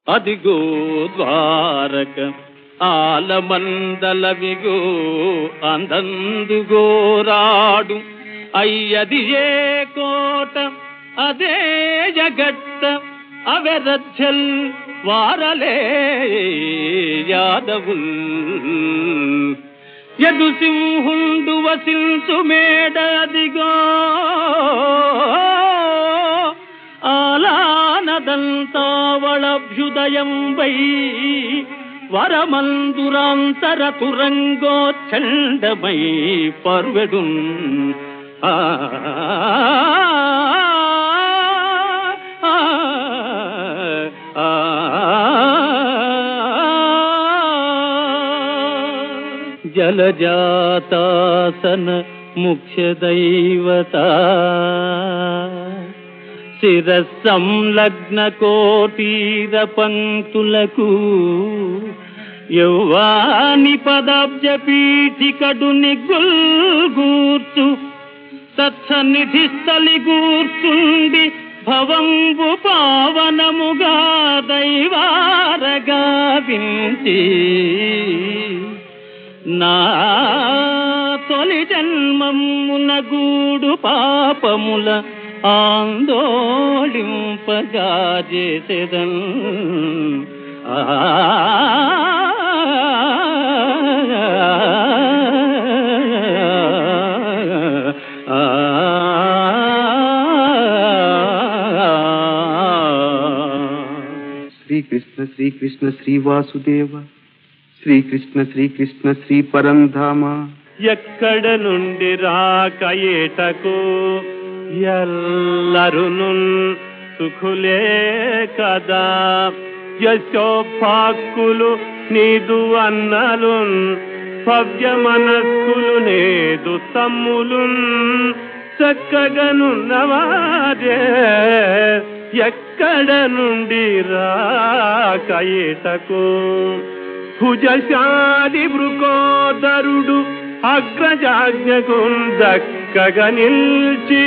అదిగో ద్వారక ఆలమందలవిగో అందందుగోరాడు అయ్యది ఏ కోట అదే జగట్ట అవెరచ్చల్ వారలే యాదవుల్ యదు సింహుండు వసించు మేడ అదిగో ఆలానదంతావళభ్యుదయం వై వరమందురాంతర తురంగోచ్చండమై పర్వెడు ఆ జలజాతాసన ముఖ్య దైవత శిరస్సంలగ్న కోటీర పంక్తులకు యౌవాని పదాబ్జ పీఠికడు నిగుల్గూర్చు తత్సన్నిధిస్థలి గూర్చుండి భవంబు పావనముగా దైవారగా వించి నా తొలి జన్మమున గూడు పాపముల ఆందోళింపగా చేసేదన్ ఆ శ్రీకృష్ణ శ్రీకృష్ణ శ్రీవాసుదేవ శ్రీకృష్ణ శ్రీకృష్ణ శ్రీ పరంధామ ఎక్కడ నుండి రాక ఏటకు ఎల్లరును సుఖులే కదా యశోపాక్కులు నీదు అన్నలు భవ్య మనస్కులు నేదు తమ్ములు చక్కగనున్నవారే ఎక్కడ నుండి రాక ఏటకు భుజశాలి భృకోదరుడు అగ్రజాజ్ఞకు దక్కగా నిల్చి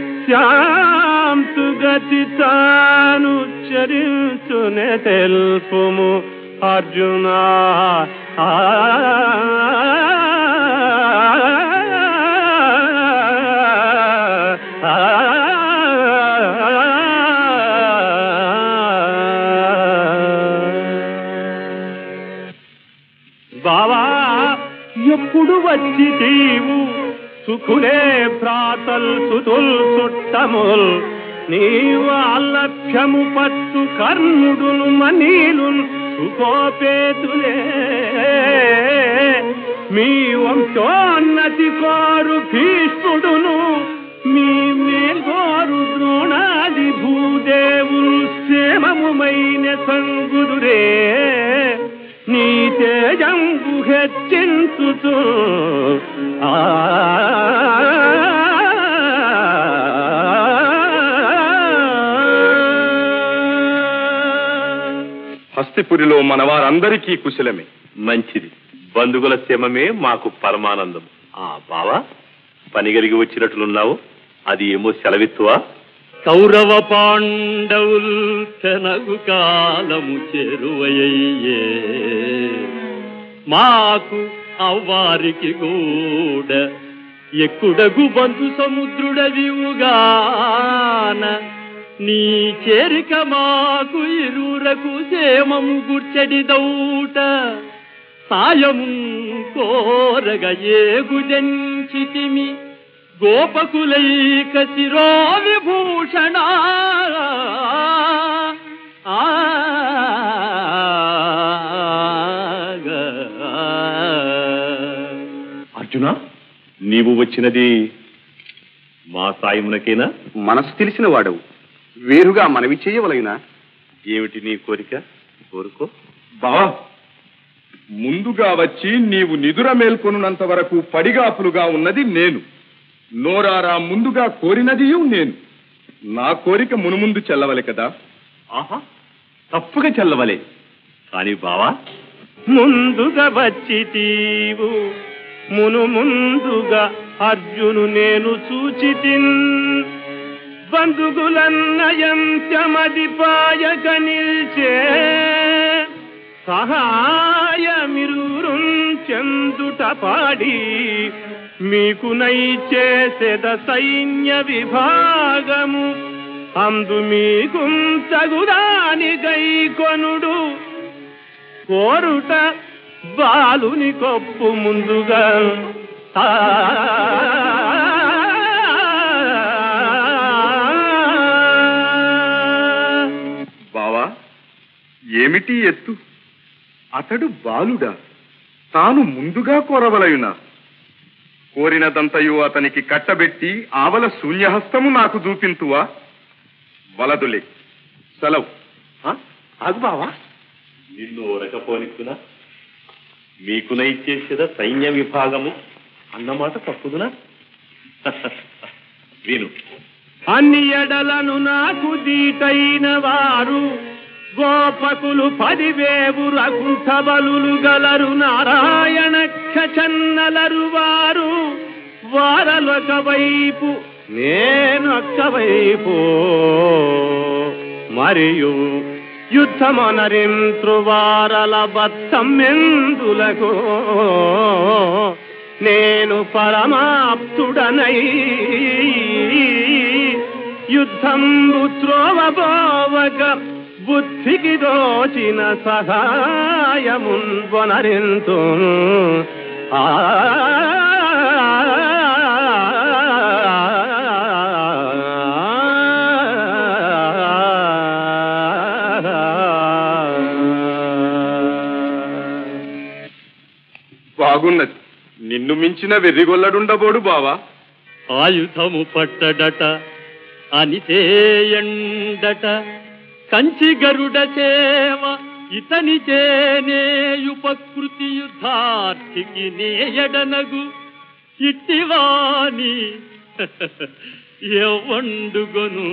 శాంతుగతి తాను చరించునే తెలుపుము అర్జున ఆ బావా ఎప్పుడు వచ్చి తీవు సుఖులే భ్రాతల్ సుతుల్ సుట్టముల్ నీవు అలక్ష్యము పట్టు కర్ణుడును మనీలు సుఖోపేతులే మీ వంశోన్నతి కోరు భీష్ముడును మీ మేల్గోరు ద్రోణాది భూదేవులు క్షేమముమైన సంగుదురే నీ తేజంబు హెచ్చించుతూ ఆ హస్తిపురిలో మన వారందరికీ కుశలమే మంచిది బంధువుల క్షేమమే మాకు పరమానందం ఆ బావా పని కలిగి వచ్చినట్లున్నావు అది ఏమో సెలవిత్తువా కౌరవ పాండవుల్ తెనగు కాలము చెరువయ్యే మాకు అవ్వారికి కూడా ఎక్కుడగు బంధు సముద్రుడవివుగాన నీ చేరిక మాకు ఇరురకు సేమము గుర్చడి దౌట సాయము కోరగ ఏగుజంచితిమి గోపకులైక శిరో విభూషణ ఆ అర్జున నీవు వచ్చినది మా సాయమునకేనా మనసు తెలిసిన వాడవు వేరుగా మనవి చేయవలగినా ఏమిటి నీ కోరిక కోరుకో బావా ముందుగా వచ్చి నీవు నిదుర మేల్కొనున్నంత వరకు పడిగాపులుగా ఉన్నది నేను నోరారా ముందుగా కోరినది నేను నా కోరిక మునుముందు చెల్లవలె కదా ఆహా తప్పుగా చెల్లవలే కాని బావా ముందుగా వచ్చి తీవు మును ముందుగా అర్జును నేను సూచితిన్ బంధుగులన్నయంత్యమది పాయక నిల్చే సహాయమిరువురు చెందుట పాడి మీకు నై చేసేద సైన్య విభాగము అందు మీకు తగుదాని గైకొనుడు కోరుట బాలుని కొప్పు ముందుగా ఆ బావా ఏమిటి ఎత్తు అతడు బాలుడా తాను ముందుగా కోరవలయునా కోరినదంతయు అతనికి కట్టబెట్టి ఆవల శూన్యహస్తము నాకు చూపింతువా వలదులే సెలవు అది బావా నిన్ను ఒరకపోనిక్కునా మీకునై చేసేద సైన్య విభాగము అన్నమాట తప్పుదునా విను అన్ని ఎడలను నాకు దీటైన వారు గోపకులు పదివేవు రకుంఠబలు గలరు నారాయణ చన్నలరు వారు వారలొక వైపు నేనొక్క వైపు మరియు యుద్ధమొనరింత్రు వారల బత్తమ్మెందులకు నేను పరమాప్తుడనై యుద్ధంబు త్రోవబోవక బుద్ధికి దోచిన సహాయమున్ వనరింతు ఆ బాగున్నది నిన్ను మించిన వెర్రిగొల్లడుండబోడు బావా ఆయుధము పట్టడట అనిచేయండట కంచి గరుడ సేవ ఇతని చేనేయు ప్రకృతి యుద్ధార్థికి నేయడనగు ఇట్టివాని ఎవండుగొను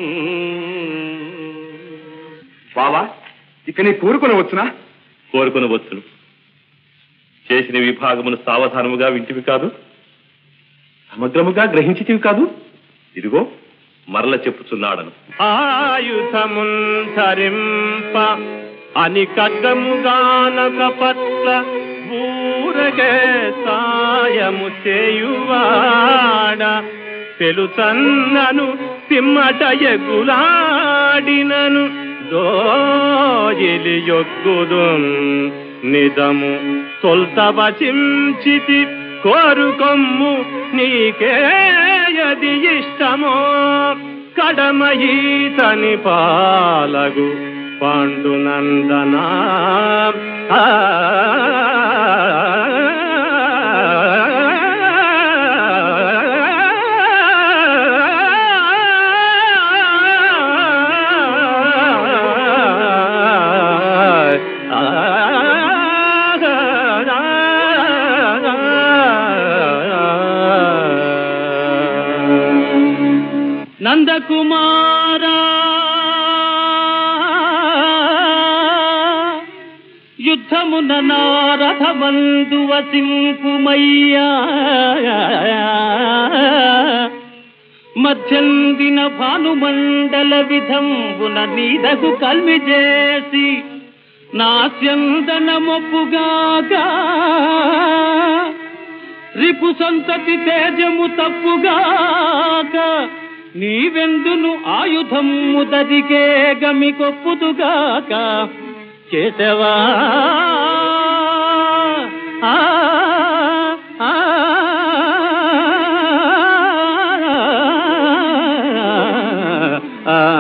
బావా ఇక నీ కోరుకొని వచ్చునా కోరుకొనవచ్చును చేసిన విభాగమును సావధానముగా వింటివి కాదు సమగ్రముగా గ్రహించితివి కాదు ఇదిగో మరల చెప్పుచున్నాడను ఆయుధమున్ ధరింప అని ఖడ్గముగానక పట్ల ఊరగే సాయము చేయువాడ తెలుసన్నను పిమ్మట ఎగులాడినను దోజిలి యొగ్గుదు నిజము తొల్తవచించితి కోరుకొమ్ము నీకేయది ఇష్టమో కడమయీతని పాలగు పాండునందనా ఆ నందకుమారా యుద్ధమున నారథమందు వసింపుమయ్యా మధ్యందిన భానుమండల విధంబున నీదకు కల్మి చేసి నాస్యందన మొప్పుగాక రిపు సంతతి తేజము తప్పుగాక నీవెందును ఆయుధము దరికే గమికొప్పుదుగాక చేసవా ఆ, ఆ, ఆ,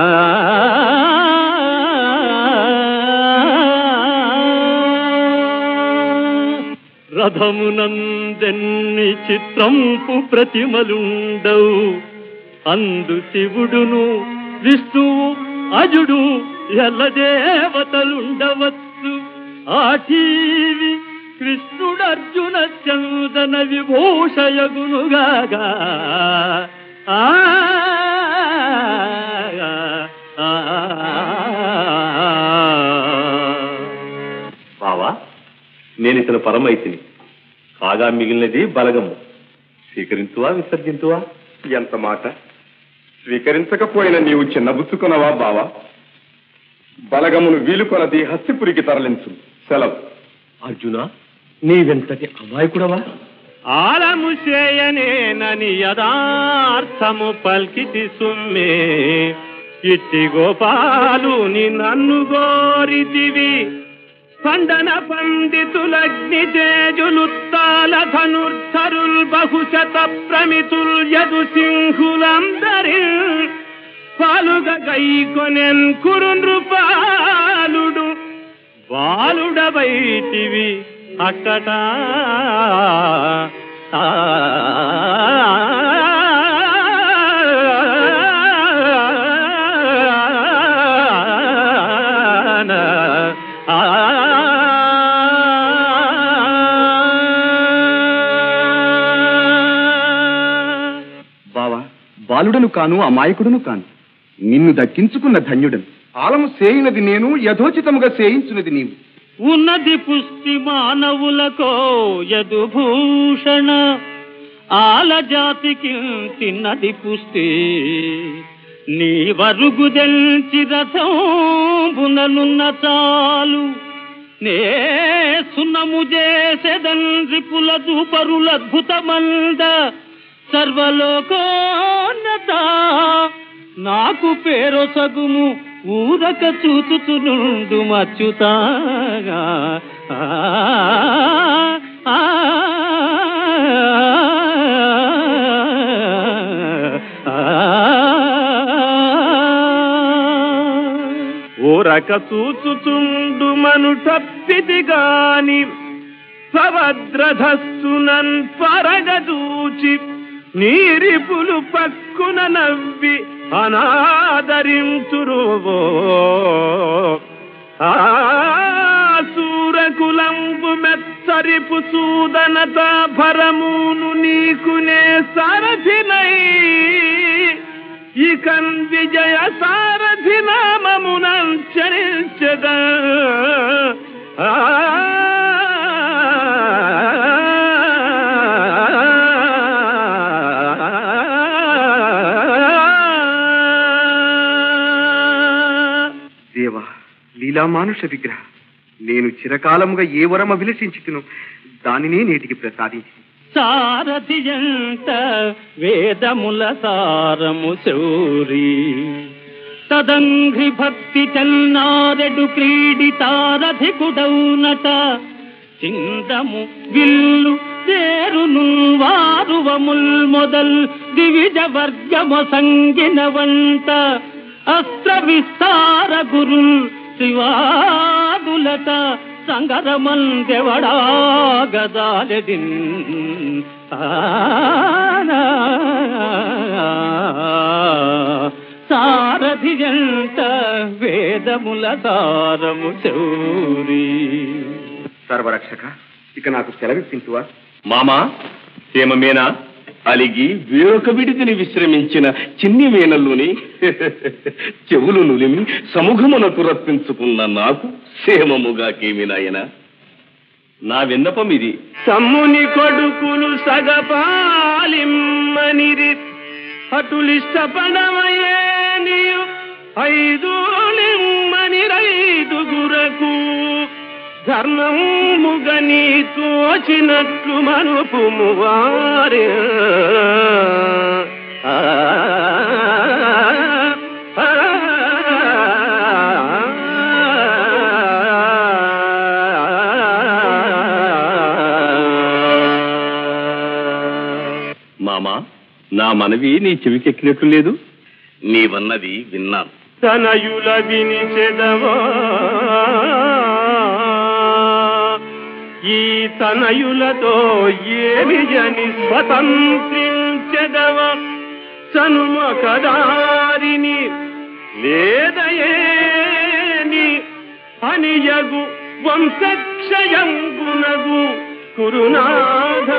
రథమునందెన్ని చిత్రంపు ప్రతిమలుండవు అందు శివుడును విష్ణువు అజుడు ఎల్లదేవతలుండవచ్చు ఆ టీవి కృష్ణుడర్జున చందన విభూషయగునుగాగా ఆ ఆ, బావా నేను ఇతను పరమైతిని కాగా మిగిలినది బలగము స్వీకరించువా విసర్జించువా ఎంత మాట స్వీకరించకపోయిన నీవు చిన్నబుచ్చుకునవా బావా బలగమును వీలు కొలది హస్తిపురికి తరలించు సెలవు అర్జున నీవెంతటి అమాయకుడవా ఆలము చేయనేనని యథార్థము పల్కితి సుమ్మే ఇట్టి గోపాలుని నన్ను గోరితివి ఖండన పండితులగ్ని తేజులుత్తాల ధనుర్ధరుల్ బహుశత ప్రమితుల్ యదు సింహులందరి పాలుగ గైకొనెన్ కురు నృపాలుడు బాలుడవైతివి అక్కట బావా బాలుడను కాను అమాయకుడును కాను నిన్ను దక్కించుకున్న ధన్యుడను ఆలము సేయినది నేను యథోచితముగా సేయించున్నది నీవు ఉన్నది పుష్టి మానవులకో యదుభూషణ ఆల జాతికి తిన్నది పుష్టి నీ వరుగు దెల్చి రథంబుననున్న చాలు నే సున్నము చేసెదన్ రిపుల దూపరుల అద్భుతమంద సర్వలోకోన్నత నాకు పేరొసగుము ఊరక చూచుచునుండు మచ్యుతాగా ఆ, ఆ, ఊరక చూచుచుండు మను తప్పిది గాని సవద్రధస్సునన్ పరగదూచి నీరిపులు పక్కున నవ్వి అనాదరించురువో ఆ సూరకులంబు మెచ్చరిపు సూదనత భరమును నీకునే సారథినై ఇకన్ విజయ సారథి నామమునంచరించద దేవా లీలామానుష విగ్రహ నేను చిరకాలముగా ఏ వరం అభిలషించుతును దానినే నేటికి ప్రసాదించి సారథి ఎంత వేదముల సారము శౌరి తదంఘ్రి భక్తి చల్నారెడు క్రీడితారథి కుడౌనట చిందము విల్లు తేరును వారువముల్ మొదల్ దివిజ వర్గము సంగిన వంట అస్త్ర విస్తార గురుల్ శివాదులట సంగరమందెవడా గదాలెదిన్ సారథి జంట వేదముల సారము చౌరీ సర్వరక్షక ఇక నాకు సెలవిప్పించువా మామా హేమమేనా అలిగి వేరొక విడిదిని విశ్రమించిన చిన్ని మేనల్లోని చెవులు నులిమి సముఖమునకు రప్పించుకున్న నాకు క్షేమముగాకేమి నాయనా నా విన్నపం ఇది తమ్ముని కొడుకులు సగపాలిమ్మనిరి అటులిష్టపడమయే నీయు ఐదులిమ్మని రైదుగురకు ధర్మముగని తోచినట్లు మనుపుము వారే ఆ, ఆ, మామా నా మనవి నీ చెవికెక్కినట్లు లేదు నీవన్నది విన్నాను తనయుల వినిచెదవా ఈ తనయులతో ఏమి జని స్వతంత్రించెదవ సనుమకదారిని లేదయేని అనియగు వంశక్షయంగునగు కురునాథ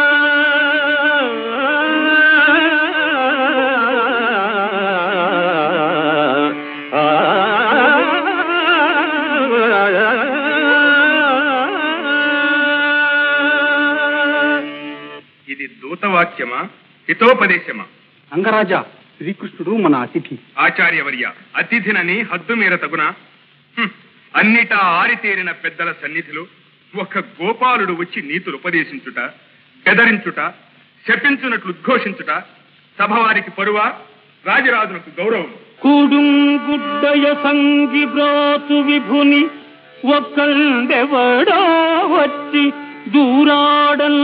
ఇది దూతవాక్యమా హితోపదేశమా అంగరాజా శ్రీకృష్ణుడు మన అతిథి ఆచార్యవర్య అతిథినని హద్దు మీర తగునా హ్మ్. అన్నిటా ఆరితేరిన పెద్దల సన్నిధిలో ఒక గోపాలుడు వచ్చి నీతులు ఉపదేశించుట బెదరించుట శపించునట్లు ఉద్ఘోషించుట సభవారికి పరువా రాజరాజులకు గౌరవం కుడుంగుడ్డయ సంగి బ్రాతు విభుని ఒక్కళ్ళెవడా వచ్చి దూరాడల్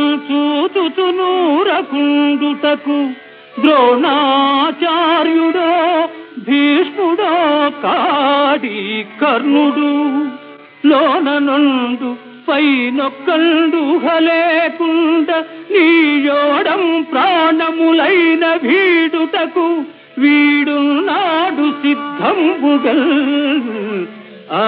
చూతునూరకుండుటకు ద్రోణాచార్యుడో భీష్ముడో కాడి కర్ణుడు లోన నుండు పైనొక్కల్డు హలేకుండ నీయోడం ప్రాణములైన వీడుటకు వీడు నాడు సిద్ధంబుగల్ ఆ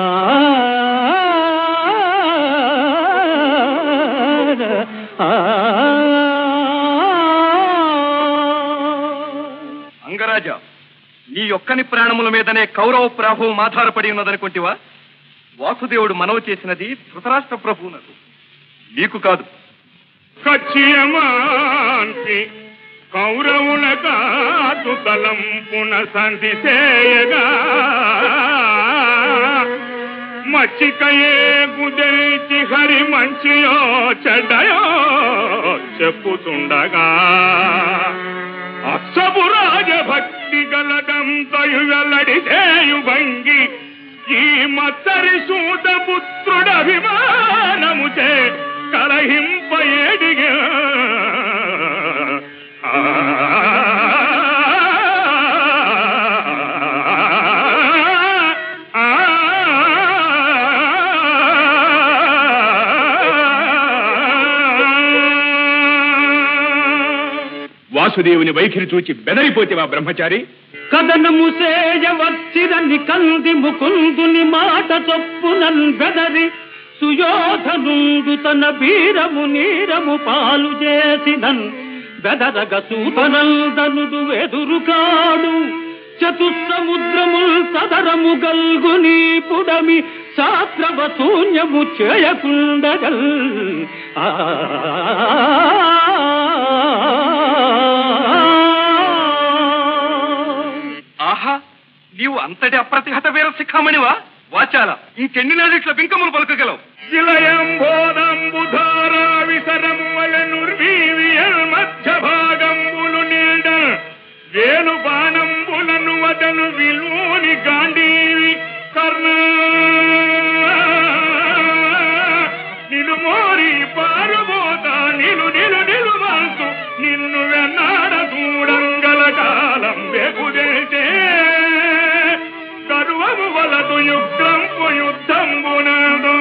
అంగరాజా నీ యొక్కని ప్రాణముల మీదనే కౌరవ ప్రాభవం ఆధారపడి ఉన్నదనుకుంటివా వాసుదేవుడు మనవి చేసినది ధృతరాష్ట్ర ప్రభువునకు నీకు కాదు కచ్చియమాంతి కౌరవుల కాదు తలంపున సంధి చేయగా మచ్చికయే గుదెల్చి హరి మంచియో చెడ్డయో చెప్పుతుండగా అక్షపు రాజభక్తి గలగంతయు వెల్లడి చేయు భంగి ఈ మత్తరి సూత పుత్రుడభిమానము చే కలహింప ఏడిగా వాసుదేవుని వైఖరి చూచి బెదరిపోతేవా బ్రహ్మచారి కథనము సేయవచ్చిరని కంది ముకుందుని మాట చొప్పునన్ బెదరి సుయోధనుండు తన బీరము నీరము పాలు చేసినన్ బెదరగ సూతనందనుడు వెదురు కాడు చతుస్సముద్రముల్ సదరము గల్గు నీ పుడమి శాస్త్రవ శూన్యము చేయకుండగల్ ఆ ఆహా నీవు అంతటి అప్రతిహత వీర శిఖామణివా వాచాల ఇంకెన్ని నాడిట్ల బింకములు పలుకగలవు శిలయంబోదంబుధారా విసరము వలనుర్వీవియల్ మధ్య భాగంబులు నీడ వేలు బాణంబులను వదలు విలోని గాంధీవి కర్ణ నిలుమోరి పారుబోత నిలు నిలు నిలుమంతు నిన్ను వెన్నాడ దూడంగల కాలం వెగుదేసే కరువము వలదు యుగ్రంపు యుద్ధంబునదు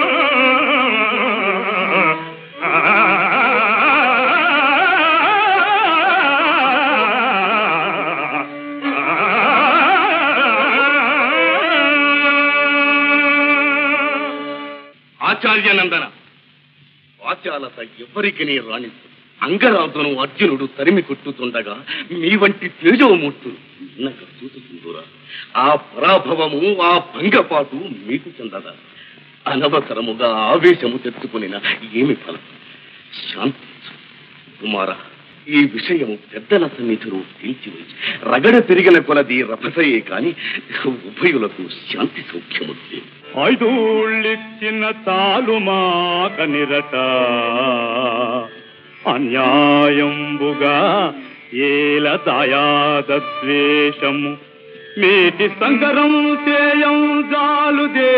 ఆచార్యనందన వాచాలత ఎవ్వరికి నీ రాణించు అంగరాజును అర్జునుడు తరిమి కొట్టుతుండగా మీ వంటి తేజోమూర్తులు చిన్నగా చూసుకుందురా ఆ పరాభవము ఆ భంగపాటు మీకు చెందదా అనవసరముగా ఆవేశము తెచ్చుకునిన ఏమి ఫలం శాంతించు కుమార ఈ విషయము పెద్దల సన్నిధిలో తేల్చివేసి రగడ పెరిగిన కొలది రభసయే కాని ఉభయులకు శాంతి సౌఖ్యము లేదు ఐదూళ్ళిచ్చిన తాలు మాక నిరట అన్యాయంబుగా ఏల దాయాద్వేషము మేటి సంగరం చేయం జాలుదే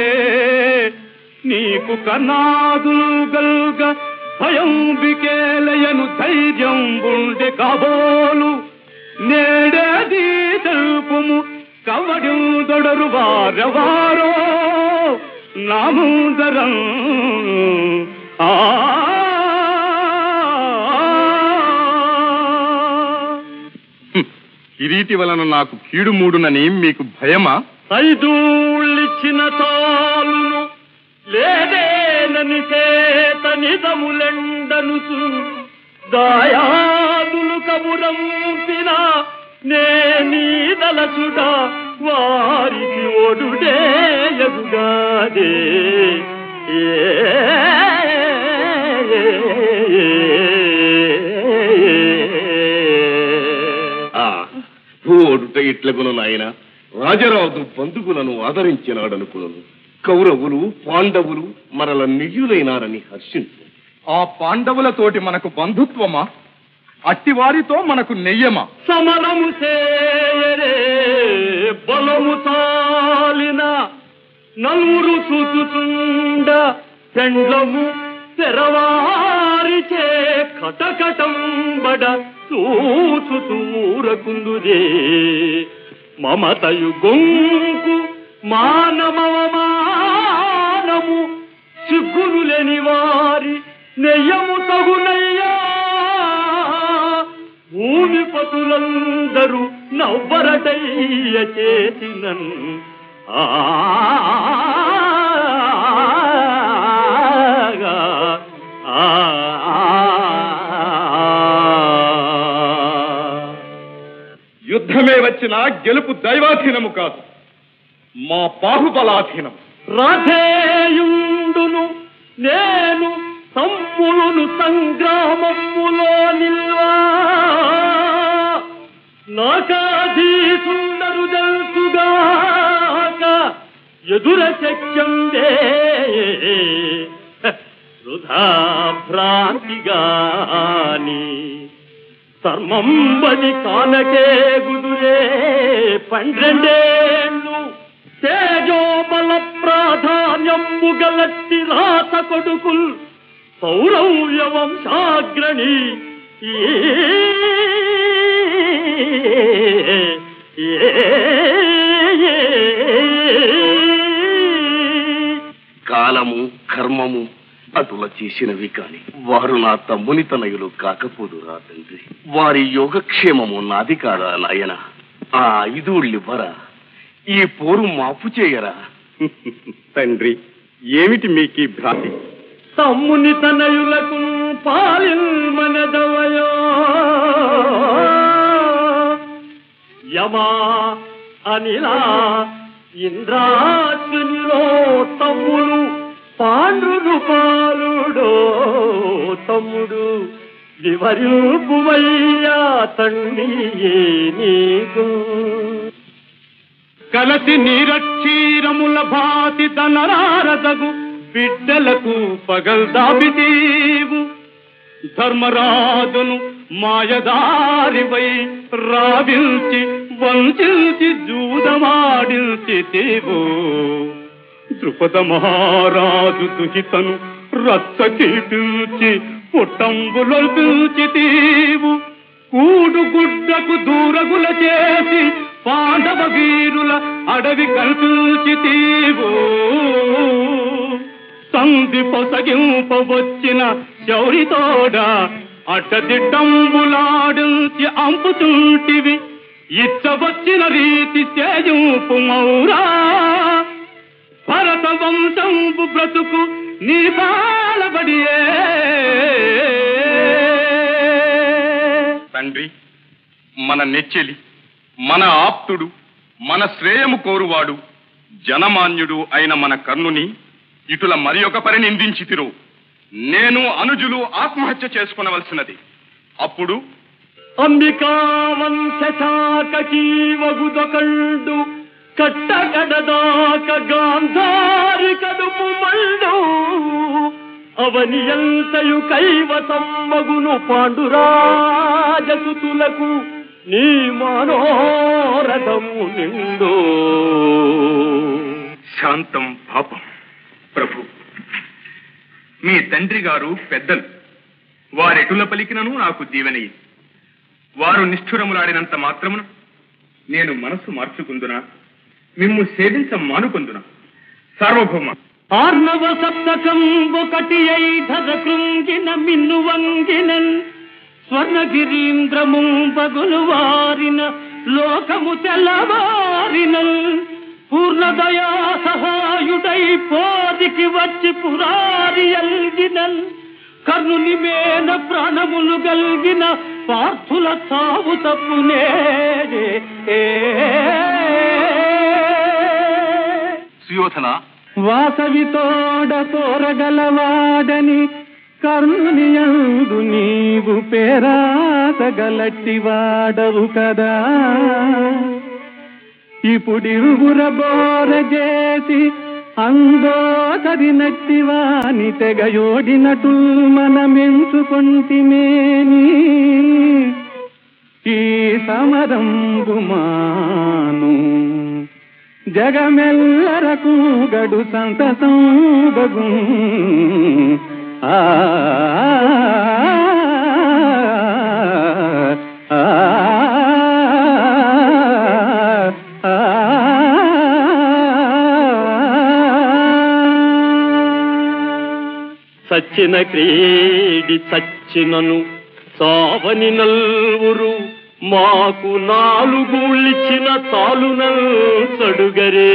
నీకు కన్నాదులు గల్గ భయం బికేలయను ధైర్యం ఉండే కాబోలు నేడేది తెలుపుము కవడు దొడరు వారెవారో నాముదరం ఆ కిరీటి వలన నాకు కీడు మూడునని మీకు భయమా ఐదూళ్ళిచ్చిన తాలును లేదేనని చేత నిజములెండను దాయాదులు కబురంపిన నే నీదలచుట వారికి ఒడుడే ఎగుగాదే ఆ ఓడుట ఇట్లగును నాయన రాజరాజు బంధువులను ఆదరించినాడనుకును కౌరవులు పాండవులు మరల నియ్యులైనారని హర్షించు ఆ పాండవులతోటి మనకు బంధుత్వమా అట్టివారితో మనకు నెయ్యమా సమరము చేయరే బలము తాలిన నలుగురు చూచుచుండ పెండ్లము తెరవారిచే కటకటంబడ చూచుతూరకుందుదే మమతయు గొంకు మానమవమానము సిగ్గులు లేని వారి నెయ్యము తగునయ్యా భూమిపతులందరూ నవ్వరటయ్య చేసినన్ ఆగా, ఆ యుద్ధమే వచ్చినా గెలుపు దైవాధీనము కాదు మా బాహుబలాధీనం రథేయుండును నేను తమ్ములను సంగ్రామములో నిల్వా నాకాధీసుండరు తెలుసుగాక ఎదుర శక్యందే వృధా భ్రాంతిగాని ధర్మంబని కానకే గుదురే పన్నెండేళ్ళు తేజోబల ప్రాధాన్యంబు గలట్టి రాత కొడుకుల్ పౌరవ్య వంశాగ్రణి ఏ కాలము కర్మము అటుల చేసినవి కాని వారు నా తమ్ముని తనయులు కాకపోదురా తండ్రి వారి యోగక్షేమము నాది కాదా నాయన ఆ ఐదూళ్ళివ్వరా ఈ పోరు మాపు చేయరా తండ్రి ఏమిటి మీకీ భ్రాంతి తమ్ముని తనయులకు పాలిల్మనదవయో యమా అనిలా ఇంద్రాగ్నిలో తమ్ముడు పాండ్రుడు పాలుడో తమ్ముడు వివరింపువయ్యా తండ్రి నీకు కలసి నీరక్షీరముల భాతి తనరారదగు బిడ్డలకు పగల్దాపితీవు ధర్మరాజును మాయదారివై రావిల్చి వంచిల్చి జూదమాడిల్చితేవో ద్రుపద మహారాజు దుహితను రచ్చకి పిలిచి పుట్టంబులో పిలిచితీవు కూడు గుడ్డకు దూరగుల చేసి పాండవ వీరుల అడవి కల్పించితీవు సంధి పొసగింపవచ్చిన శౌరితోడ అడ్డదిడ్డంబులాడించి అంపుతుంటివి ఇచ్చవచ్చిన రీతి చేయుపు మౌరా భరత వంశంపు బ్రతుకు నీ బాలబడియే తండ్రి మన నెచ్చెలి మన ఆప్తుడు మన శ్రేయము కోరువాడు జనమాన్యుడు అయిన మన కర్ణుని ఇటుల మరి ఒక పరి నిందించితిరు నేను అనుజులు ఆత్మహత్య చేసుకునవలసినది అప్పుడు అంబికావంశశాకీవగుదకండు కట్టగడదాక గాంధారి కడుపు మండు అవని ఎంతయు కైవసమ్మగును పాండురాజసుతులకు నీ మనోరథము నిండు శాంతం పాపం ప్రభు మీ తండ్రి గారు పెద్దలు వారెటుల పలికినను నాకు దీవెనయి వారు నిష్ఠురములాడినంత మాత్రమున నేను మనస్సు మార్చుకుందునా మిమ్ము సేవించ మానుకుందునా సార్వభౌమ ఆర్ణవ సప్తకం ఒకటి ఐధర కృంగిన మిన్ను వంగినన్ స్వర్ణగిరీంద్రము పగులు వారిన లోకము తెల్లవారినల్ పూర్ణదయా సహాయుడై పోదికి వచ్చి పురారి అల్గినల్ కర్ణుని మేన ప్రాణములు గల్గిన పార్థుల చావు తప్పునే సుయోధన వాసవితోడ కోరగలవాడని కర్ణునియందు నీవు పేరాసగలట్టివాడవు కదా ఇప్పుడిరుగుర బోర చేసి అందో తదినట్టివాని తెగయోడినటు మనమెంచుకొంటిమేని ఈ సమరంబు మాను జగమెల్లరకు గడు సంతసం బగు ఆ ఆ, ఆ, సచ్చిన క్రీడి చచ్చినను సావని నల్వురు మాకు నాలుగుళ్ళిచ్చిన చాలునల్ చడుగరే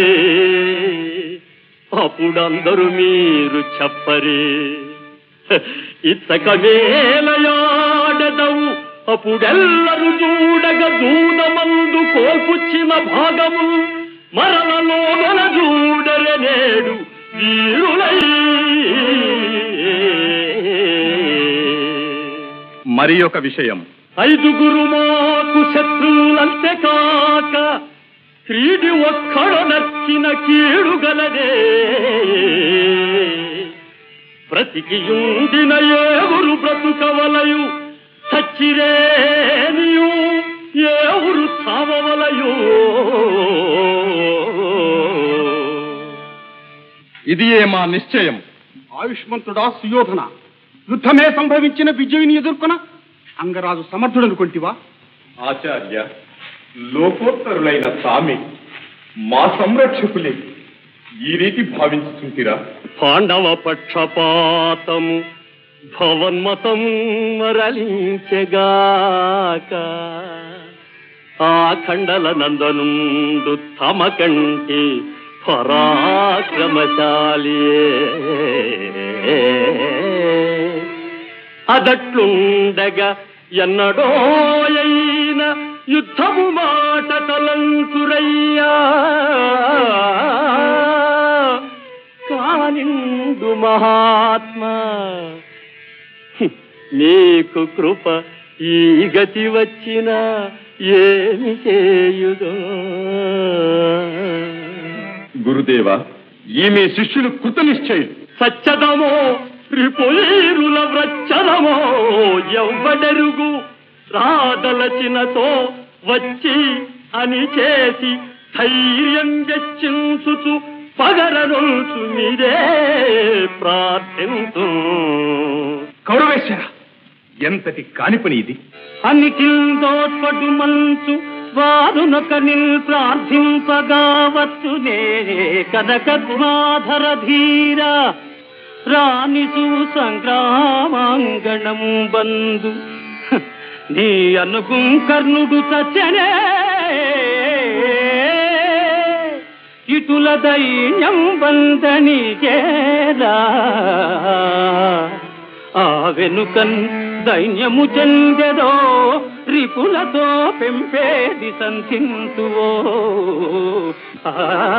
అప్పుడందరూ మీరు చెప్పరే ఇచ్చక వేలయాడదవు అప్పుడెల్లరు చూడగ దూడమందు కోపుచ్చిన భాగము మరణలోన చూడరే నేడు వీరులై మరి ఒక విషయం ఐదుగురు మాకు శత్రువులంతే కాక క్రీడి ఒక్కడు నచ్చిన కీడు గలదే బ్రతికియుండిన ఏవురు బ్రతుకవలయు చచ్చిరేనియు ఏవురు చావవలయు ఇది ఏ మా నిశ్చయం ఆయుష్మంతుడా సుయోధన యుద్ధమే సంభవించిన విజయుని ఎదుర్కొన అంగరాజు సమర్థుడనుకొంటివా ఆచార్య లోకోత్తరులైన స్వామి మా సంరక్షకులే ఈ రీతి భావించుతుంటిరా పాండవ పక్షపాతము భవన్మతము మరలించెగాక ఆ ఖండల నందనుండు తమ కంటి పరాక్రమశాలియే అదట్లుండగా ఎన్నడోయైన యుద్ధము మాట తలంకురయ్యా కానిండు మహాత్మా హ్మ్, నీకు కృప ఈ గతి వచ్చిన ఏమి చేయుదో గురుదేవ ఈ మీ శిష్యులు కృత నిశ్చయులు సచ్చదమో రిపులీరుల వ్రచ్చదమో ఎవ్వడెరుగు రాదలచినతో వచ్చి అని చేసి ధైర్యం వెచ్చించుచు పగరనుచు మీరే ప్రార్థించు కౌరవేశ్వర ఎంతటి కాని పని ఇది అన్నిటిల్దోట్పటు మంచు వారునొక నిల్ ప్రార్థింపగా వచ్చునే కనకద్వాధర ధీర రాణిసు సంగ్రామాంగణము బంధు హ, నీ అనుగు కర్ణుడు చచ్చనే ఇటుల దైన్యం బంధనికేలా ఆ వెనుకన్ దైన్యము చెందెదో రిపులతో పెంపేది సంధింతువో ఆ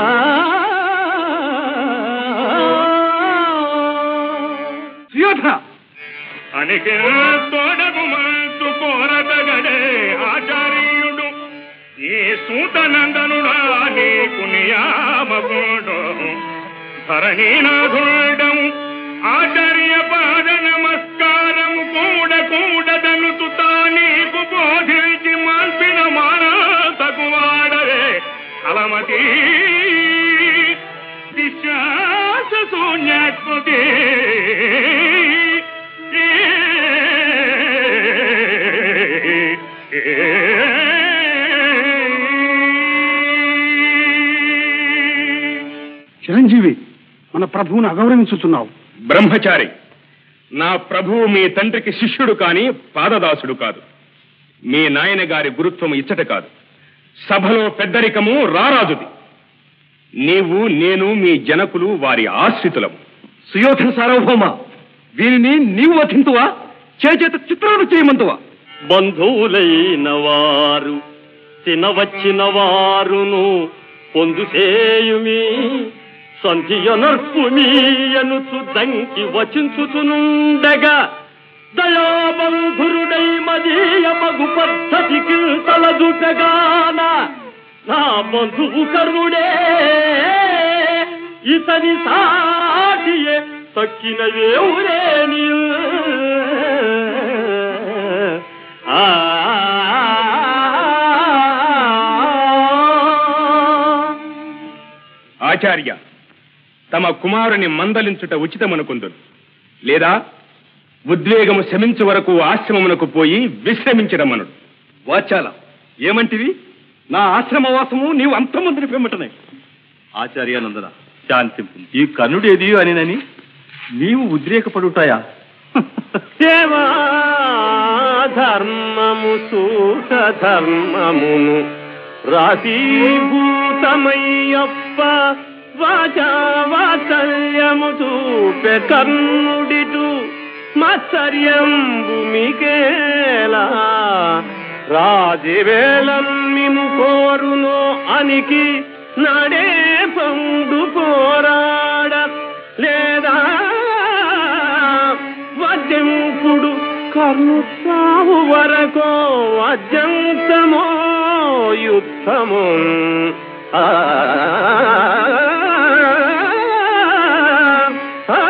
సుయోధన అనికి తోడగు మంచు కోరతగడే ఆచార్యుడు ఈ సూతనందనుడా నీకు నియామకుడు ధరణీనాథుడము ఆచార్య పాద నమస్కారము కూడ కూడదనుతు నీకు బోధించి మాల్పిన మానతకు వాడవే అలమతి విశ్వాస శూన్యాత్మతే చిరంజీవి మన ప్రభువును అగౌరవించుతున్నావు బ్రహ్మచారి నా ప్రభువు మీ తండ్రికి శిష్యుడు కాని పాదదాసుడు కాదు మీ నాయన గారి గురుత్వము ఇచ్చట కాదు సభలో పెద్దరికము రారాజుది నీవు నేను మీ జనకులు వారి ఆశ్రితులము సుయోధన సార్వభౌమ వీరిని నీవు వధింతువా చేచేత చిత్రాలు చేయమంతువా బంధువులైన వారు తినవచ్చిన వారును పొందుసేయుమి సంధియనర్పు మీయనుచు దంకి వచించుచునుండగా దయాబంధురుడై మదీయ మగు పద్ధతికి తలదుటగాన నా బంధువు కర్ణుడే ఇతని సాటియే తక్కిన వేవురేని ఆ ఆచార్య తమ కుమారుని మందలించుట ఉచితమనుకుందును లేదా ఉద్వేగము శమించు వరకు ఆశ్రమమునకు పోయి విశ్రమించడమనుడు వాచాల ఏమంటివి నా ఆశ్రమవాసము నీవు అంతమందిని పిమ్మటనే ఆచార్యానందన శాంతింపు ఈ కర్ణుడు ఏది అనినని నీవు ఉద్రేకపడుటాయా సేవా ధర్మము సూత ధర్మమును రాశీభూతమయ్యప్ప వాచా వాత్సల్యము చూపె కర్ణుడిటు మత్సర్యంబు మీకేలా రాజవేలం మిము కోరును అనికి నడే పండు పోరాడ లేదా వజ్జంకుడు కర్ణు సావు వరకో వజ్జంతమో యుద్ధము ఆ, ఆ,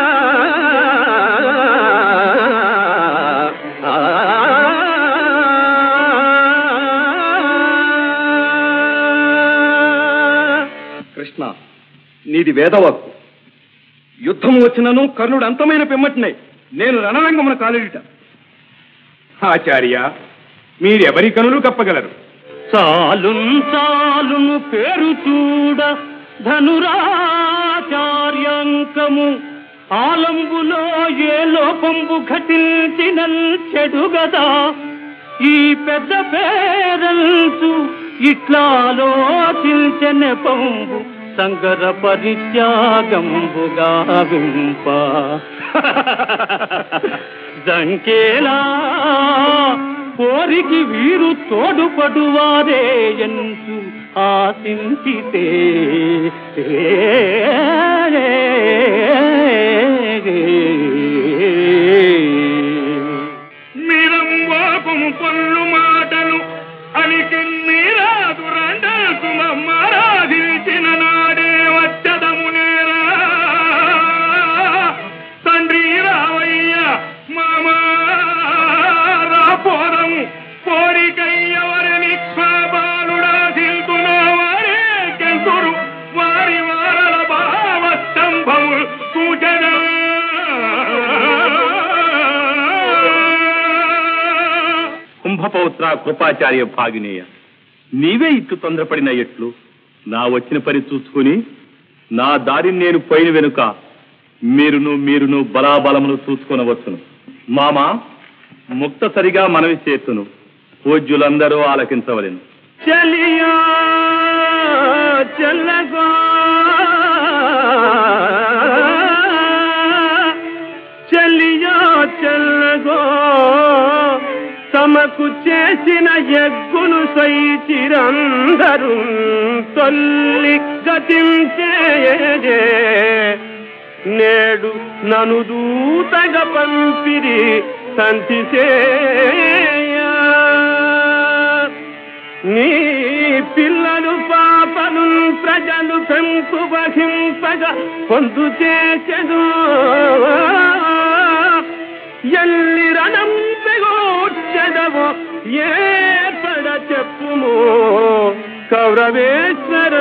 కృష్ణ నీది వేదవాక్కు యుద్ధం వచ్చినను కర్ణుడు అంతమైన పిమ్మటినే నేను రణరంగమున కాలేడిట ఆచార్య మీరెవరి కనులు కప్పగలరు చాలున్ చాలును పేరు చూడ ధనురాచార్యాంకము ఆలంబులో ఏ లోపంబు ఘటించిన చెడు గదా ఈ పెద్ద పేరల్సు ఇట్లాలోచించన పంబు సంగర పరిత్యాగంబుగా వింప జంకేలా కోరికి వీరు తోడుపడువారే ఎంతు ఆశించితే మీరంబోపము పళ్ళు మాటలు అనికి మీరాదు రండాకు మమ్మారాధించిన నాడే వచ్చదము నేరా తండ్రి రావయ్య మామా రాపోరము కోరికయ్యవరిని బాలుడా దిల్తునో వారే కెంతురు వారి వారల భావ స్తంభము కూచనా కుంభపౌత్ర కృపాచార్య భాగినేయ నీవే ఇట్లు తొందరపడిన ఎట్లు నా వచ్చిన పని చూసుకుని నా దారిని నేను పోయిన వెనుక మీరును మీరును బలాబలమును చూసుకొనవచ్చును మామా ముక్తసరిగా మనవి చేతును పూజ్యులందరూ ఆలకించవలెను చలియా చల్లగో చలియా చల్లగో తమకు చేసిన యజ్ఞును సైచిరందరు తొల్లి గతించే నేడు నను దూతగా పంపిరి సంతిసేయా నీ పిల్లలు పాపలు ప్రజలు పెంపు వహింపగా పొందు చేసెదు ఎల్లి రణం పెగోచెదవో ఏ పడ చెప్పుము కౌరవేశ్వర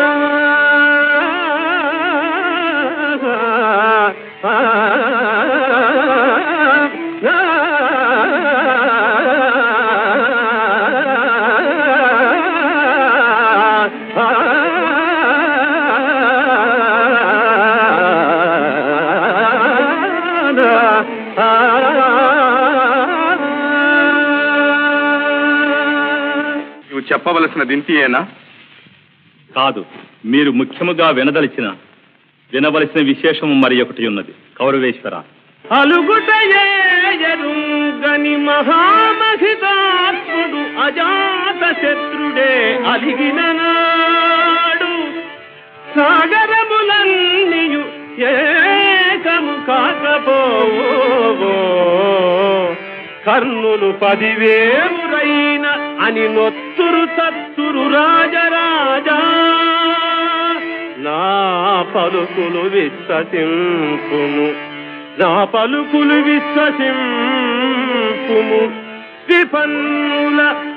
నువ్వు చెప్పవలసిన దింతియేనా కాదు మీరు ముఖ్యముగా వినదలిచిన వినవలసిన విశేషము మరి ఒకటి ఉన్నది కౌరవేశ్వర అలుగుటయేరుగని మహామహితాత్ముడు అజాత శత్రుడే అలిగిన నాడు సాగరములన్నీయు ఏకము కాకపోవో కర్ణులు పదివేవురైన అని నొత్తురు తత్తురు రాజరాజా నా పలుకులు విశ్వసింపుము నా పలుకులు విశ్వసింపుము విపన్నుల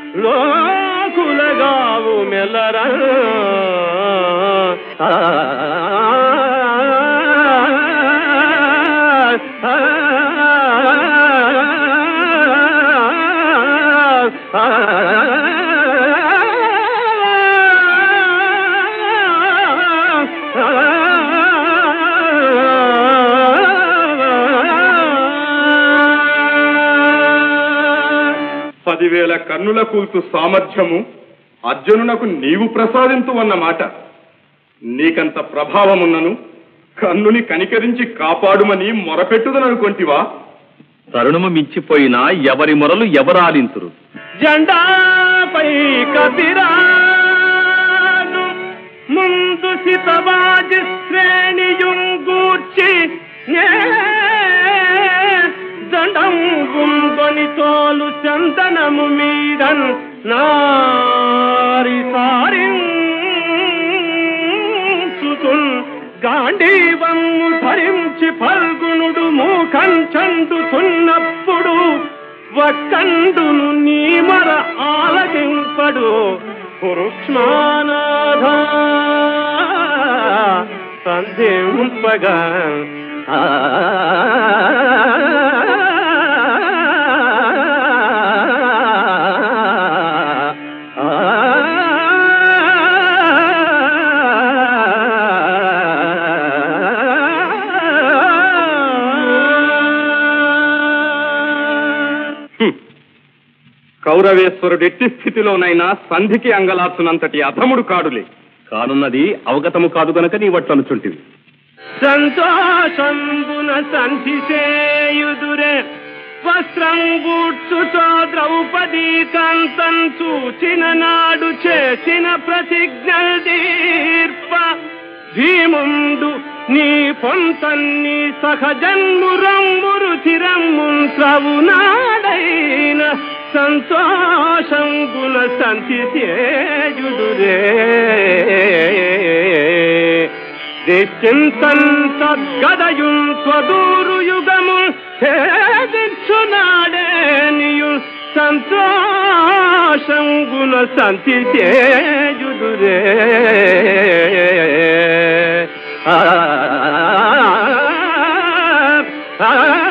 లోకులగావు మెల్లరా పదివేల కన్నుల కూల్చు సామర్థ్యము అర్జునునకు నీవు ప్రసాదింతు అన్నమాట నీకంత ప్రభావమున్నను కన్నుని కనికరించి కాపాడుమని మొరపెట్టుదననుకొంటివా తరుణము మించిపోయినా ఎవరి మొరలు ఎవరాలింతురు జెండాపై కపిరాను ముందు సితవాజి శ్రేణియుంగూర్చి దండం గుంగొని తోలు చందనము మీదన్ నారి సారించుతున్ గాంధీవమ్ము ధరించి ఫల్గుణుడు మూకంచందుతున్నప్పుడు వక్కండును నీమర ఆలకింపడు పురుక్ష్మానాథ సంధింపగా కౌరవేశ్వరుడు ఎట్టి స్థితిలోనైనా సంధికి అంగలార్చునంతటి అధముడు కాడులే కానున్నది అవగతము కాదు గనక నీ వట్లనుచుంటివి సంతోషంబున సంధిసేయుదురే వస్త్రం గూడ్చుతో ద్రౌపదీ కాంతం చూచిన నాడు చేసిన ప్రతిజ్ఞ దీర్ప భీముండు నీ పొంతన్ని సహజన్మురమ్మురు చిరమ్ముంత్రవునాడైన సంతోషం గుణ సంతి తేజుడురే దేశంతన్ సద్గదయుం స్వదూరు యుగము ఛేదించునాడే నీయు సంతోషం గుణ సంతి తేజుడురే ఆ ఆ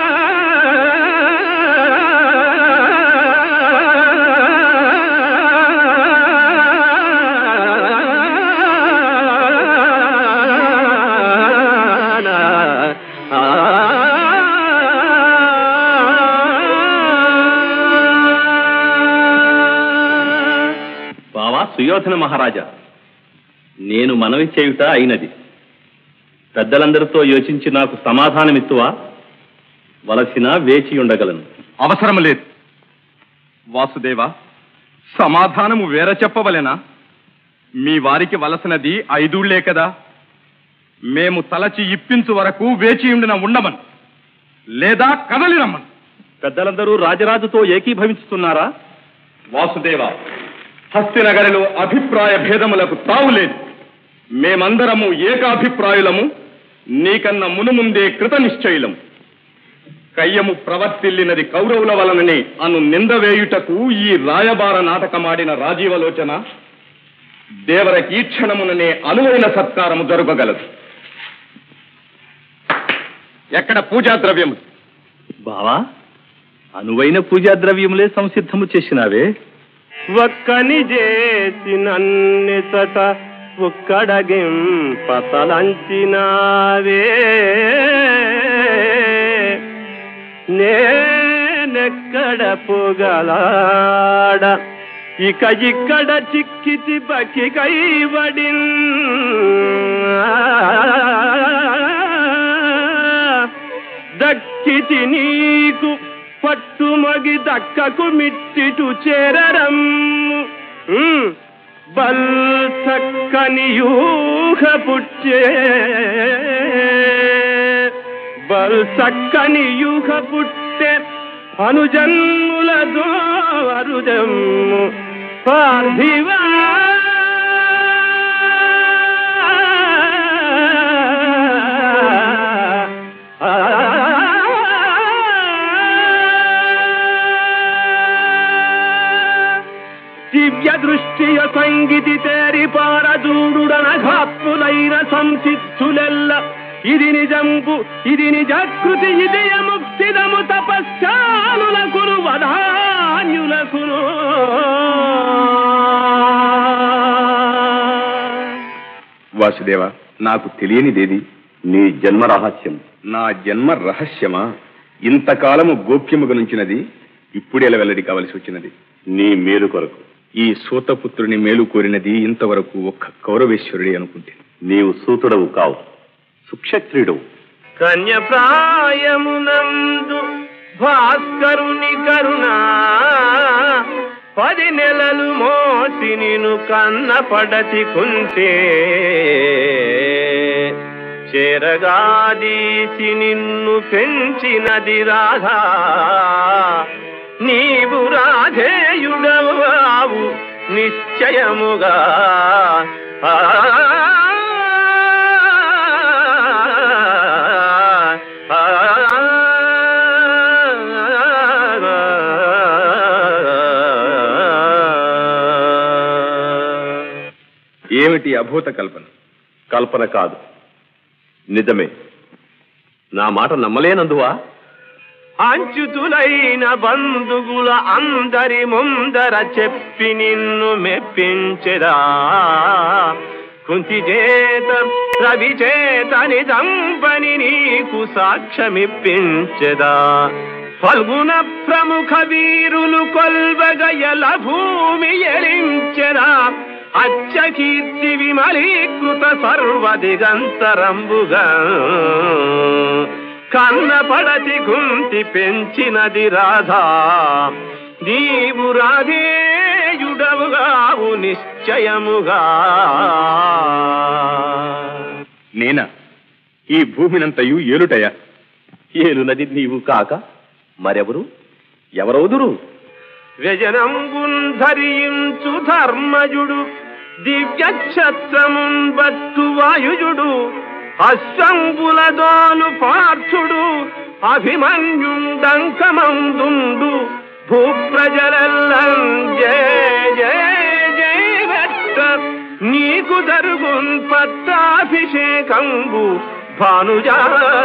బావా సుయోధన మహారాజా నేను మనవి చేయుట అయినది పెద్దలందరితో యోచించి నాకు సమాధానమిత్తువా వలసిన వేచి ఉండగలను అవసరం లేదు వాసుదేవ సమాధానము వేర చెప్పవలెనా మీ వారికి వలసినది ఐదూళ్లే కదా మేము తలచి ఇప్పించు వరకు వేచి ఉండిన ఉండమను లేదా కదలి రమ్మను పెద్దలందరూ రాజరాజుతో ఏకీభవించుతున్నారా వాసుదేవ హస్తినగరిలో అభిప్రాయ భేదములకు తావులేదు మేమందరము ఏకాభిప్రాయులము నీకన్న మునుముందే కృత నిశ్చయులము కయ్యము ప్రవర్తిల్లినది కౌరవుల వలననే అను నిందవేయుటకు ఈ రాయబార నాటకమాడిన రాజీవలోచన దేవరకి క్షణముననే అనువైన సత్కారము జరగగలదు ఎక్కడ పూజా ద్రవ్యము బావా అనువైన పూజా ద్రవ్యములే సంసిద్ధము చేసినావే ఒక్కని చేసి నన్నెసట ఒక్కడగింపతలంచినావే నేనెక్కడ పొగలాడ ఇక ఇక్కడ చిక్కితి బకి కైవడిన్ దక్కితి నీకు పట్టుమగి దక్కకు మిట్టిటు చేరరమ్ము ఉమ్, బల్ చక్కని యూహ పుచ్చే బల్ చక్కని యూహ పుట్టే అనుజన్ములతో అరుదమ్ము పార్థివా దృష్టియ సంగీతి తేరి పారజూడుడనఘాత్ములైన సంసిద్ధులెల్ల ఇది నిజంపు ఇది నిజకృతి ఇది ముక్తిదము తపశ్చానులకును వధాన్యులకును వాసుదేవ నాకు తెలియనిదేది నీ జన్మ రహస్యం నా జన్మ రహస్యమా ఇంతకాలము గోప్యముగనుంచినది ఇప్పుడేలా వెల్లడి కావలసి వచ్చినది నీ మేలు కొరకు ఈ సూతపుత్రుని మేలు కోరినది ఇంతవరకు ఒక్క కౌరవేశ్వరుడే అనుకుంటే నీవు సూతుడవు కావు సుక్షత్రియుడవు కన్యప్రాయమునందు భాస్కరుని కరుణ పది నెలలు మోసి నిను కన్న పడతి కుంటే చేరగాదీసి నిన్ను పెంచినది రాధా నీవు రాధేయుడవావు నిశ్చయముగా ఏమిటి అభూత కల్పన కల్పన కాదు నిజమే నా మాట నమ్మలేనందువా అంచుతులైన బంధువుల అందరి ముందర చెప్పి నిన్ను మెప్పించెదా కుంతి చేత రవి చేతని దంపని నీకు సాక్ష్యమిప్పించెదా ఫల్గుణ ప్రముఖ వీరులు కొల్వగయల భూమి ఎలించెదా అచ్చకీర్తి విమలీకృత సర్వదిగంతరంబుగా కన్న పడతి గుంటి పెంచినది రాధా నీవు రాధేయుడవుగావు నిశ్చయముగా నేనా ఈ భూమినంతయు ఏలుటయా ఏలునది నీవు కాక మరెవరు ఎవరవుదురు వ్యజనంబున్ ధరించు ధర్మజుడు దివ్యక్షత్రమున్ బట్టు వాయుజుడు అశ్వంబులదోను పార్థుడు అభిమన్యుండంకమందుండు భూప్రజలెల్లం జయ జయ జయ భట్ట నీకు దరుగున్ పట్టాభిషేకంబు భానుజా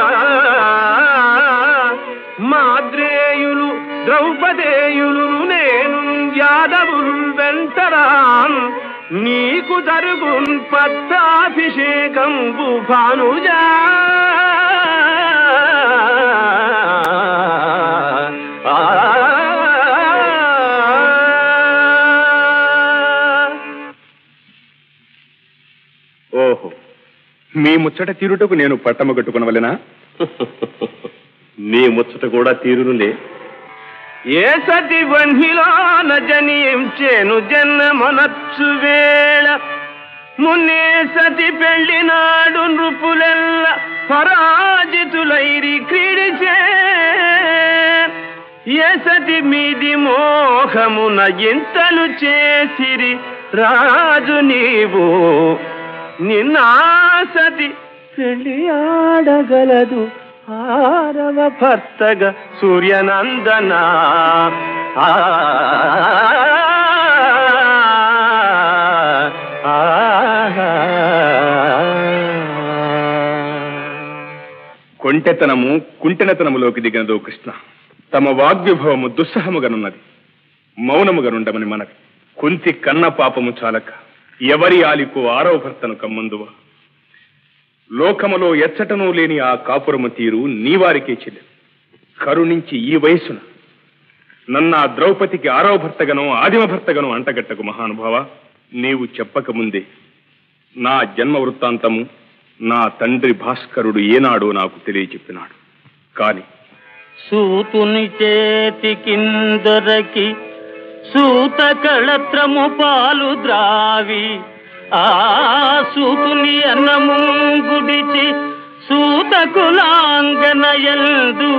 మాద్రేయులు ద్రౌపదేయులు నేను యాదవులు వెంటరాన్ నీకు జరుగున్ పట్టాభిషేకంబు భానుజా ఓహో మీ ముచ్చట తీరుటకు నేను పట్టమ కట్టుకునవలెనా నీ ముచ్చట కూడా తీరునులే ఏ సతి వన్హిలోన జనించేను జన్మనొచ్చు వేళ మున్నే సతి పెళ్లినాడు నృపులెల్ల పరాజితులైరి క్రీడిచే ఏ సతి మీది మోహమున ఇంతలు చేసిరి రాజు నీవు నిన్నా సతి పెళ్లి ఆడగలదు ఆరవ భర్తగా సూర్యనందన ఆ, ఆ, కొంటెతనము కుంటెనతనములోకి దిగినదో కృష్ణ తమ వాగ్విభవము దుస్సహముగనున్నది మౌనముగనుండమని మనవి కుంతి కన్న పాపము చాలక ఎవరి ఆలికు ఆరవ భర్తను కమ్మందువా లోకములో ఎచ్చటనూ లేని ఆ కాపురము తీరు నీవారికే చెల్లి కరుణించి ఈ వయసున నన్న ద్రౌపదికి ఆరవ భర్తగను ఆదిమ భర్తగను అంటగట్టకు మహానుభావ నీవు చెప్పకముందే నా జన్మ వృత్తాంతము నా తండ్రి భాస్కరుడు ఏనాడో నాకు తెలియచెప్పినాడు కాని సూతుని చేతికిందొరకి సూత కళత్రము పాలు ద్రావి ఆ సూతుని అన్నము గుడిచి సూత కులాంగనయందు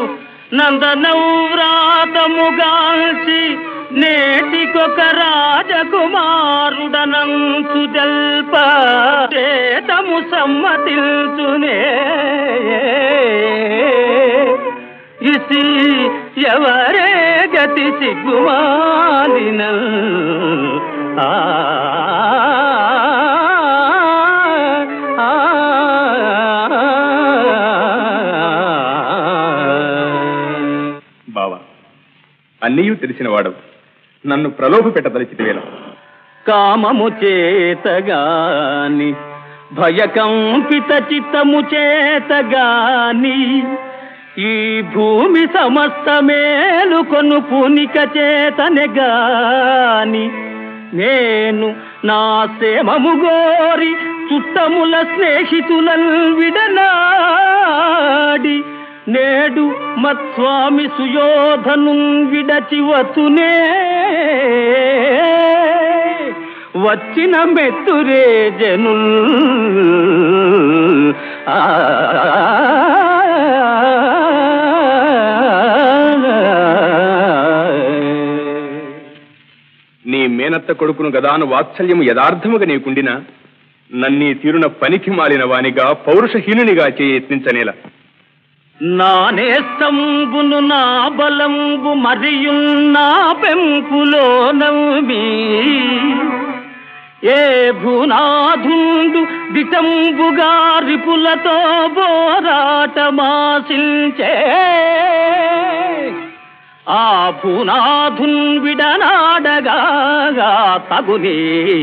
నందనౌవ్రాతముగాల్చి నేటికొక రాజకుమారుడనంచు జల్ప చేతము సమ్మతిల్చునే ఇసి ఎవరే గతి సిగ్గుమాలిన ఆ, ఆ, బావా అన్నీయూ తెలిసిన వాడవు నన్ను ప్రలోభ పెట్టదలిచితివేలా కామము చేతగాని భయకంపిత చిత్తము చేతగాని ఈ భూమి సమస్త మేలు కొను పూనిక చేతనే గాని నేను నా సేమము గోరి చుట్టముల స్నేహితులన్ విడనాడి నేడు మత్స్వామి సుయోధను విడచి వతునే వచ్చిన మెత్తురే జనుల్ ఆ నీ మేనత్త కొడుకును గదాను వాత్సల్యము యథార్థముగా నీకుండినా నన్నీ తీరున పనికి మాలిన వానిగా పౌరుషహీనునిగా చేయ యత్నించనేలా నా నేస్తంబును నా బలంబు మరియు నా పెంపులో నవ్వి ఏ భూనాథుండు దిటంబుగా రిపులతో బోరాటమాశించే ఆ భూనాథున్ విడనాడగా తగునే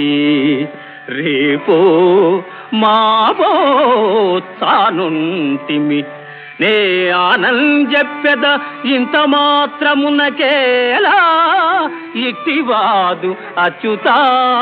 రేపో మావో చానుంటిమి నే ఆనంజెప్పెద ఇంత మాత్రమునకేలా ఇట్టివాదు అచ్యుతా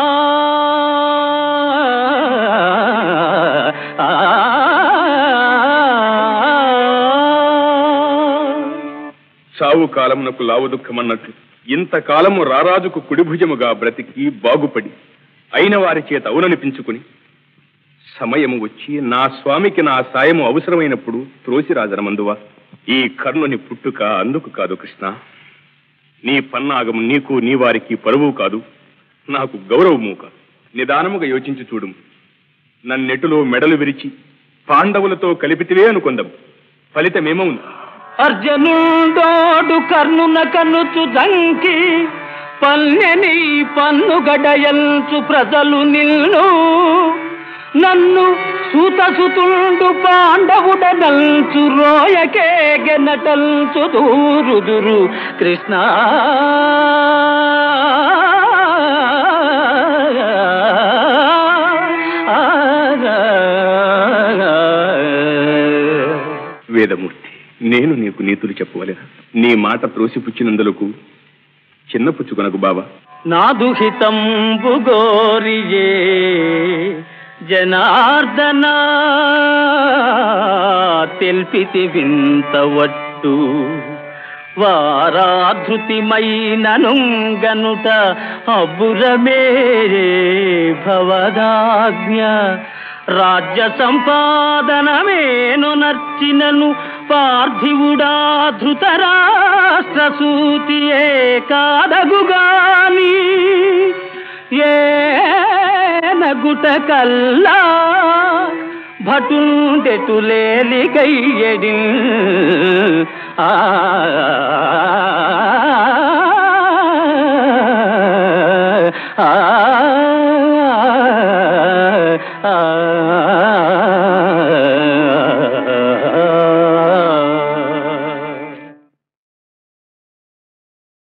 చావు కాలమునకు లావు దుఃఖమన్నట్లు ఇంతకాలము రారాజుకు కుడిభుజముగా బ్రతికి బాగుపడి అయిన వారి చేత అవుననిపించుకుని సమయము వచ్చి నా స్వామికి నా సాయము అవసరమైనప్పుడు త్రోసిరాజనమందువా ఈ కర్ణుని పుట్టుక అందుకు కాదు కృష్ణ నీ పన్నాగము నీకు నీ వారికి పరువు కాదు నాకు గౌరవము కాదు నిదానముగా యోచించి చూడు నన్నెటులో మెడలు విరిచి పాండవులతో కలిపితివే అనుకుందాం ఫలితమేమవుంది అర్జునుండోడు కర్ణున కనుచు దంకి పల్లెని పన్ను గడయల్చు ప్రజలు నిల్లు నన్ను సూతసుతుండు పాండవుడనల్చు రోయకే గెనటల్చు దూరుదురు కృష్ణ వేదమూర్తి నేను నీకు నీతులు చెప్పవలెనా నీ మాట త్రోసిపుచ్చినందులకు చిన్నపుచ్చుకొనకు బాబా నా దుహితంబు గోరియే జనార్దన తెల్పితి వింతవట్టు వారాధృతిమైన గనుట అబ్బురమే భవదాజ్ఞ రాజ్య సంపాదనమేను నర్చినను పార్థివుడా ధృతరాష్ట్ర సూతియే కాదగుగాని ఏ నగుట కల్లా భటుండెటులేలి కయ్యడి ఆ